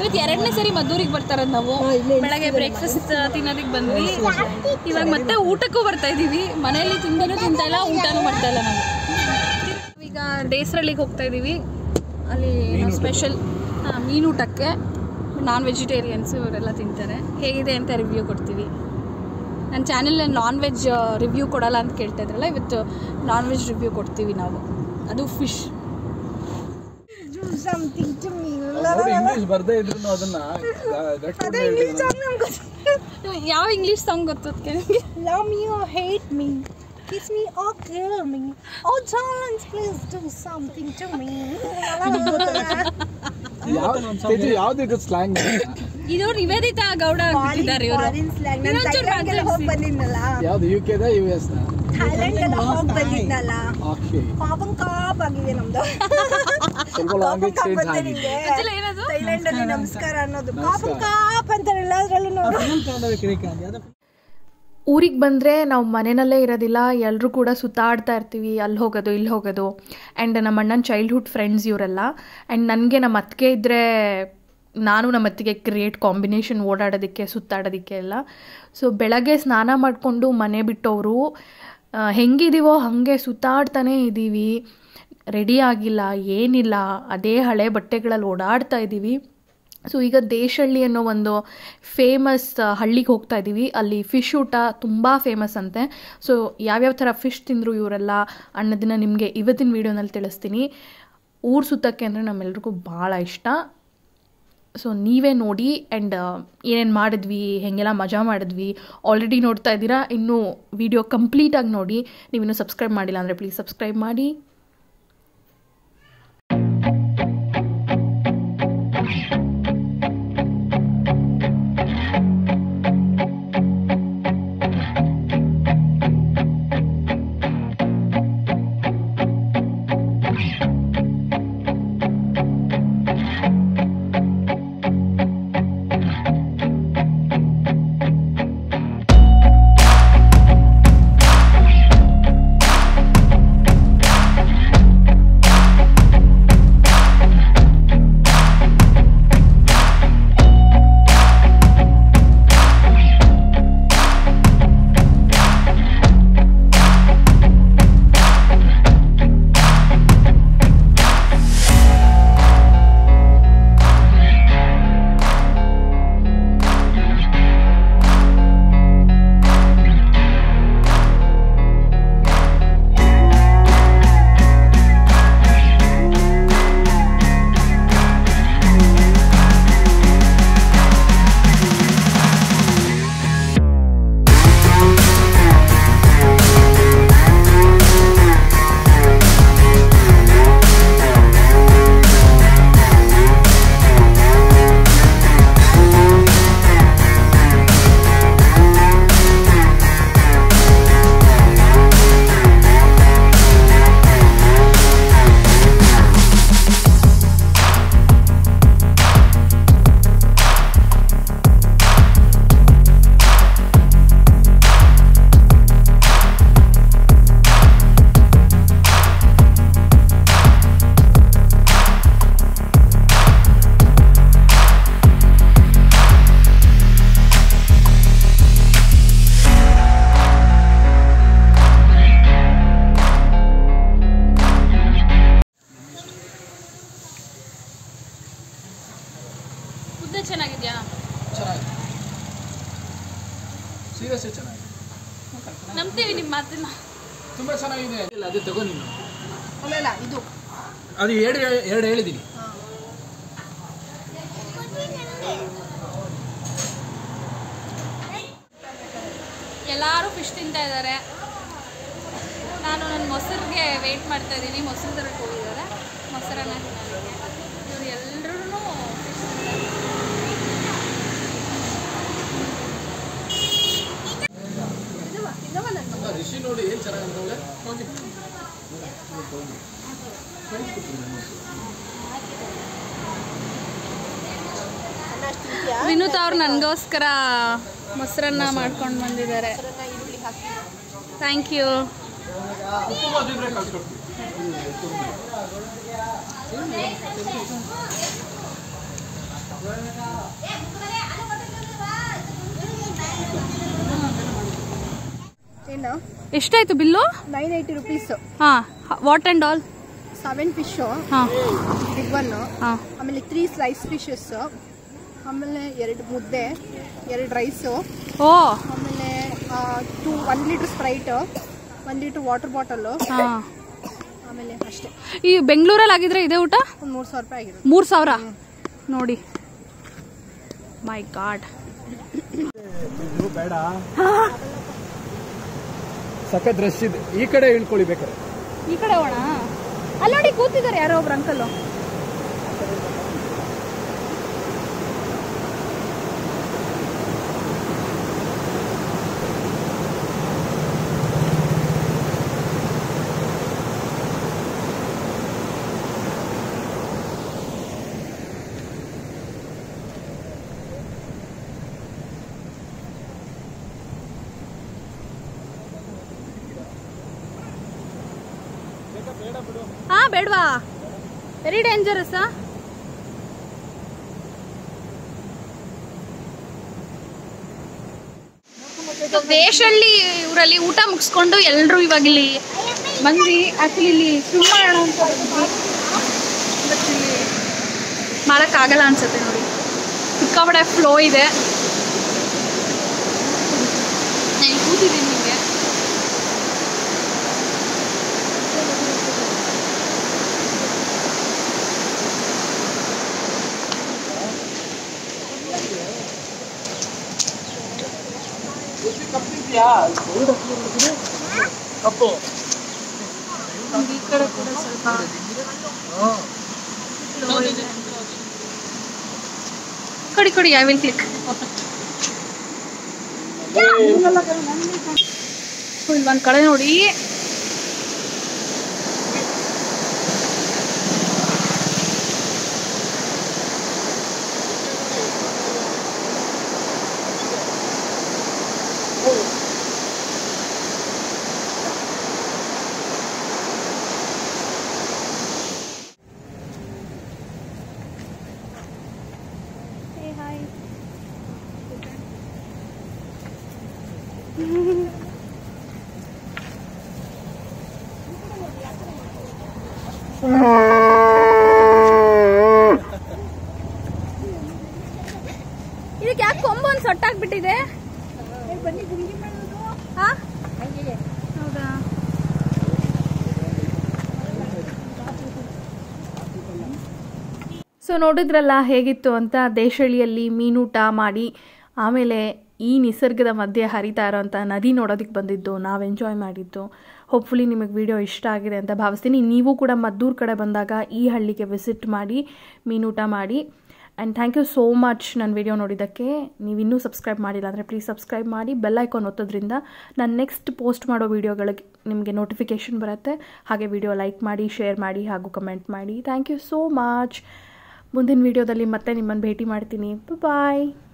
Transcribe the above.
ಇವತ್ತು ಎರಡನೇ ಸರಿ ಮದ್ದೂರಿಗೆ ಬರ್ತಾರದ್ ನಾವು ಬೆಳಗ್ಗೆ ಬ್ರೇಕ್ಫಾಸ್ಟ್ ತಿನ್ನೋದಕ್ಕೆ ಬಂದ್ವಿ ಇವಾಗ ಮತ್ತೆ ಊಟಕ್ಕೂ ಬರ್ತಾ ಇದೀವಿ ಮನೆಯಲ್ಲಿ ತಿಂಡಿನೂ ತಿಂತಾ ಇಲ್ಲ ಊಟನೂ ಮಾಡ್ತಾ ಇಲ್ಲ ನಾವು ಈಗ ಡೇಸ್ರಳ್ಳಿಗೆ ಹೋಗ್ತಾ ಇದೀವಿ ಅಲ್ಲಿ ಸ್ಪೆಷಲ್ ಮೀನೂಟಕ್ಕೆ ನಾನ್ ವೆಜಿಟೇರಿಯನ್ಸ್ ಇವರೆಲ್ಲ ತಿಂತಾರೆ ಹೇಗಿದೆ ಅಂತ ರಿವ್ಯೂ ಕೊಡ್ತೀವಿ ನನ್ನ ಚಾನೆಲ್ ನಾನ್ ವೆಜ್ ರಿವ್ಯೂ ಕೊಡಲ್ಲ ಅಂತ ಕೇಳ್ತಾ ಇದ್ರಲ್ಲ ಇವತ್ತು ನಾನ್ ವೆಜ್ ರಿವ್ಯೂ ಕೊಡ್ತೀವಿ ನಾವು ಅದು fish Do something to me. ಅವ್ರು ಇಂಗ್ಲಿಷ್ ಬರ್ದೇ ಇದ್ರು ಅದನ್ನ ಗಟ್ಟಿ ಹೇಳ್ತೀನಿ ಯಾವ ಇಂಗ್ಲೀಷ್ ಸಾಂಗ್ ಗೊತ್ತು ಅದಕ್ಕೆ ನನಗೆ Love me or hate me. Kiss me or kill me. Oh, darlings, please do something to me. Teju ಯಾವ್ದು ಸ್ಲ್ಯಾಂಗ್ ಇದು ನಿವೇದಿತಾ ಗೌಡ ಆಗ್ಬಿಟ್ಟಿದ್ದಾರೆ ಇವರು Foreign slang. ನಾನು ಇನ್ನೊಂಚೂರು ಥೈಲ್ಯಾಂಡ್ ಎಲ್ಲ ಹೋಗಿ ಬಂದಿದ್ನಲ್ಲ ಯಾವ್ದು ಯು ಕೆದ ಯು ಎಸ್ ನ ಥೈಲ್ಯಾಂಡ್ ಎಲ್ಲ ಹೋಗಿ ಬಂದಿದ್ನಲ್ಲ ಓಕೆ ಕಾಪನ್ ಕಾಪ್ ಆಗಿದೆ ನಮ್ದು ಸ್ವಲ್ಪ ಲ್ಯಾಂಗ್ವೇಜ್ ಚೇಂಜ್ ಆಗಿದೆ ಗೊತ್ತಿಲ್ಲ ಏನದು ಥೈಲ್ಯಾಂಡ್ ಅಲ್ಲಿ ನಮಸ್ಕಾರ ಅನ್ನೋದು ಕಾಪನ್ ಕಾಪ್ ಅಂತಾರಲ್ಲ ಅದ್ರಲ್ಲೂ ನೋಡು ಊರಿಗೆ ಬಂದರೆ ನಾವು ಮನೆಯಲ್ಲೇ ಇರೋದಿಲ್ಲ ಎಲ್ಲರೂ ಕೂಡ ಸುತ್ತಾಡ್ತಾ ಇರ್ತೀವಿ ಅಲ್ಲಿ ಹೋಗೋದು ಇಲ್ಲಿ ಹೋಗೋದು ಆ್ಯಂಡ್ ನಮ್ಮ ಅಣ್ಣನ ಚೈಲ್ಡ್ಹುಡ್ ಫ್ರೆಂಡ್ಸ್ ಇವರೆಲ್ಲ ಆ್ಯಂಡ್ ನನಗೆ ನಮ್ಮ ಅತ್ತಿಗೆ ಇದ್ದರೆ ನಾನು ನಮ್ಮ ಅತ್ತಿಗೆ ಕ್ರಿಯೇಟ್ ಕಾಂಬಿನೇಷನ್ ಓಡಾಡೋದಕ್ಕೆ ಸುತ್ತಾಡೋದಕ್ಕೆ ಎಲ್ಲ ಸೊ ಬೆಳಗ್ಗೆ ಸ್ನಾನ ಮಾಡಿಕೊಂಡು ಮನೆ ಬಿಟ್ಟವರು ಹೆಂಗಿದೀವೋ ಹಾಗೆ ಸುತ್ತಾಡ್ತಾನೇ ಇದ್ದೀವಿ ರೆಡಿ ಆಗಿಲ್ಲ ಏನಿಲ್ಲ ಅದೇ ಹಳೆ ಬಟ್ಟೆಗಳಲ್ಲಿ ಓಡಾಡ್ತಾ ಇದ್ದೀವಿ ಸೊ ಈಗ ದೇಶಹಳ್ಳಿ ಅನ್ನೋ ಒಂದು ಫೇಮಸ್ ಹಳ್ಳಿಗೆ ಹೋಗ್ತಾ ಇದ್ದೀವಿ ಅಲ್ಲಿ ಫಿಶ್ ಊಟ ತುಂಬ ಫೇಮಸ್ ಅಂತೆ ಸೊ ಯಾವ್ಯಾವ ಥರ ಫಿಶ್ ತಿಂದರು ಇವರೆಲ್ಲ ಅನ್ನೋದನ್ನ ನಿಮಗೆ ಇವತ್ತಿನ ವೀಡಿಯೋನಲ್ಲಿ ತಿಳಿಸ್ತೀನಿ ಊರು ಸುತ್ತಕ್ಕೆ ಅಂದರೆ ನಮ್ಮೆಲ್ರಿಗೂ ಭಾಳ ಇಷ್ಟ ಸೊ ನೀವೇ ನೋಡಿ ಆ್ಯಂಡ್ ಏನೇನು ಮಾಡಿದ್ವಿ ಹೇಗೆಲ್ಲ ಮಜಾ ಮಾಡಿದ್ವಿ ಆಲ್ರೆಡಿ ನೋಡ್ತಾ ಇದ್ದೀರಾ ಇನ್ನೂ ವಿಡಿಯೋ ಕಂಪ್ಲೀಟಾಗಿ ನೋಡಿ ನೀವಿನ್ನೂ ಸಬ್ಸ್ಕ್ರೈಬ್ ಮಾಡಿಲ್ಲ ಅಂದರೆ ಪ್ಲೀಸ್ ಸಬ್ಸ್ಕ್ರೈಬ್ ಮಾಡಿ ಮುದ್ದೆ ಚೆನ್ನಾಗಿದ್ಯಾ ಚೆನ್ನಾಗಿದೆ ಸೀರಿಯಸ್ ಚೆನ್ನಾಗಿದೆ ನಂಬ್ತೀವಿ ನಿಮ್ಮ ಮಾತನ್ನ ತುಂಬಾ ಚೆನ್ನಾಗಿದೆ ಇಲ್ಲ ಅದು ತಗೋ ನೀನು ಅಲ್ಲ ಇಲ್ಲ ಇದು ಅದು ಎರಡು ಎರಡು ಹೇಳಿದ್ದೀನಿ ಎಲ್ಲರೂ ಫಿಶ್ ತಿಂತಾ ಇದ್ದಾರೆ ನಾನು ನನ್ನ ಮೊಸರಿಗೆ ವೆಯ್ಟ್ ಮಾಡ್ತಾ ಇದ್ದೀನಿ ಮೊಸರು ತರಕ್ಕೆ ಹೋಗಿದ್ದಾರೆ ಮೊಸರನ್ನ ತಿನ್ನೋದಕ್ಕೆ ಇವ್ರು ಎಲ್ಲರೂ ಫಿಶ್ ರಿಷಿ ನೋಡಿ ಏನು ಚೆನ್ನಾಗಿ ಹೋಗಿ ಅನ್ನ ಅಷ್ಟು ತಿಂತೀಯಾ ವಿನೂತ್ ಅವ್ರು ನನಗೋಸ್ಕರ ಮೊಸರನ್ನ ಮಾಡ್ಕೊಂಡು ಬಂದಿದ್ದಾರೆ ಮೊಸರನ್ನ ಈರುಳ್ಳಿ ಹಾಕಿ ಥ್ಯಾಂಕ್ ಯು ಉಪ್ಪು ಬಾಜು ಇದ್ರೆ ಕಳ್ಸ್ಕೊಡ್ತೀನಿ ಏನು ಎಷ್ಟಾಯ್ತು ಬಿಲ್ಲು ನೈನ್ ಏಯ್ಟಿ ರುಪೀಸ್ ಹಾಂ what and all seven fish ಹಾಂ ಬಿಗ್ ಒನ್ನು ಹಾಂ ಆಮೇಲೆ ತ್ರೀ ಸ್ಲೈಸ್ ಫಿಶಸ್ ಆಮೇಲೆ ಎರಡು ಮುದ್ದೆ ಎರಡು ರೈಸು ಓ ಆಮೇಲೆ two one litre Sprite one litre water bottle ಹಾಂ ಆಮೇಲೆ ಅಷ್ಟೇ ಈ ಬೆಂಗಳೂರಲ್ಲಿ ಆಗಿದ್ರೆ ಇದೇ ಊಟ ಒಂದು ಮೂರು ಸಾವಿರ ರೂಪಾಯಿ ಆಗಿರೋದು ಮೂರು ಸಾವಿರ ನೋಡಿ ಮೈ ಗಾಡ್ ಬೇಡ ಸಖತ್ ರಶ್ ಇದೆ ಈ ಕಡೆ ಇಳ್ಕೊಳ್ಳಿ ಬೇಕಾರೆ ಈ ಕಡೆ ಹೋಣ ಅಲ್ಲಿ ನೋಡಿ ಕೂತಿದ್ದಾರೆ ಯಾರೋ ಒಬ್ರು ಅಂಕಲ್ ಹಾ ಬೇಡವಾ ವೆರಿ ಡೇಂಜರಸ್ ದೇಶಳ್ಳಿ ಊರಲ್ಲಿ ಊಟ ಮುಗಿಸ್ಕೊಂಡು ಎಲ್ಲರೂ ಇವಾಗ ಇಲ್ಲಿ ಬಂದು ಆಕ್ಚುಲಿ ಇಲ್ಲಿ ಸ್ವಿಮ್ ಮಾಡೋಣ ಅಂತ ಬಂದ್ವಿ ಬಟ್ ಇಲ್ಲಿ ಮಾಡೋಕ್ಕಾಗಲ್ಲ ಅನ್ಸುತ್ತೆ ನೋಡಿ ಸಿಕ್ಕಾಪಟ್ಟೆ ಫ್ಲೋ ಇದೆ ನಾನು ಕೂತಿದ್ದೀನಿ ನಿಮಗೆ ಕಪ್ಪು ಈ ಕಡೆ ಕೂಡ ಸ್ವಲ್ಪ flow ಇದೆ. ಕೊಡಿ ಕೊಡಿ ಐ ವಿಲ್ ಕ್ಲಿಕ್ ಇಲ್ಲಿ ಒಂದು ಕಡೆ ನೋಡಿ ಇದಕ್ಕೆ ಯಾಕೆ ಕೊಂಬು ಒಂದು ಸೊಟ್ಟಾಗ್ಬಿಟ್ಟಿದೆ ಹಾ ಹೌದಾ ಸೊ ನೋಡಿದ್ರಲ್ಲ ಹೇಗಿತ್ತು ಅಂತ ದೇಶಳಿಯಲ್ಲಿ ಮೀನೂಟ ಮಾಡಿ ಆಮೇಲೆ ಈ ನಿಸರ್ಗದ ಮಧ್ಯೆ ಹರಿತಾ ಇರೋಂಥ ನದಿ ನೋಡೋದಕ್ಕೆ ಬಂದಿದ್ದು ನಾವು ಎಂಜಾಯ್ ಮಾಡಿದ್ದು ಹೋಪ್ಫುಲಿ ನಿಮಗೆ ವಿಡಿಯೋ ಇಷ್ಟ ಆಗಿದೆ ಅಂತ ಭಾವಿಸ್ತೀನಿ ನೀವು ಕೂಡ ಮದ್ದೂರು ಕಡೆ ಬಂದಾಗ ಈ ಹಳ್ಳಿಗೆ ವಿಸಿಟ್ ಮಾಡಿ ಮೀನೂಟ ಮಾಡಿ and thank you so much ನನ್ನ ವಿಡಿಯೋ ನೋಡಿದ್ದಕ್ಕೆ ನೀವು ಇನ್ನೂ ಸಬ್ಸ್ಕ್ರೈಬ್ ಮಾಡಿಲ್ಲ ಅಂದರೆ ಪ್ಲೀಸ್ ಸಬ್ಸ್ಕ್ರೈಬ್ ಮಾಡಿ ಬೆಲ್ ಐಕಾನ್ ಒತ್ತೋದ್ರಿಂದ ನಾನು ನೆಕ್ಸ್ಟ್ ಪೋಸ್ಟ್ ಮಾಡೋ ವೀಡಿಯೋಗಳಿಗೆ ನಿಮಗೆ ನೋಟಿಫಿಕೇಷನ್ ಬರುತ್ತೆ ಹಾಗೆ ವಿಡಿಯೋ ಲೈಕ್ ಮಾಡಿ ಶೇರ್ ಮಾಡಿ ಹಾಗೂ ಕಮೆಂಟ್ ಮಾಡಿ ಥ್ಯಾಂಕ್ ಯು ಸೋ ಮಚ್ ಮುಂದಿನ ವೀಡಿಯೋದಲ್ಲಿ ಮತ್ತೆ ನಿಮ್ಮನ್ನು ಭೇಟಿ ಮಾಡ್ತೀನಿ ಬಾಯ್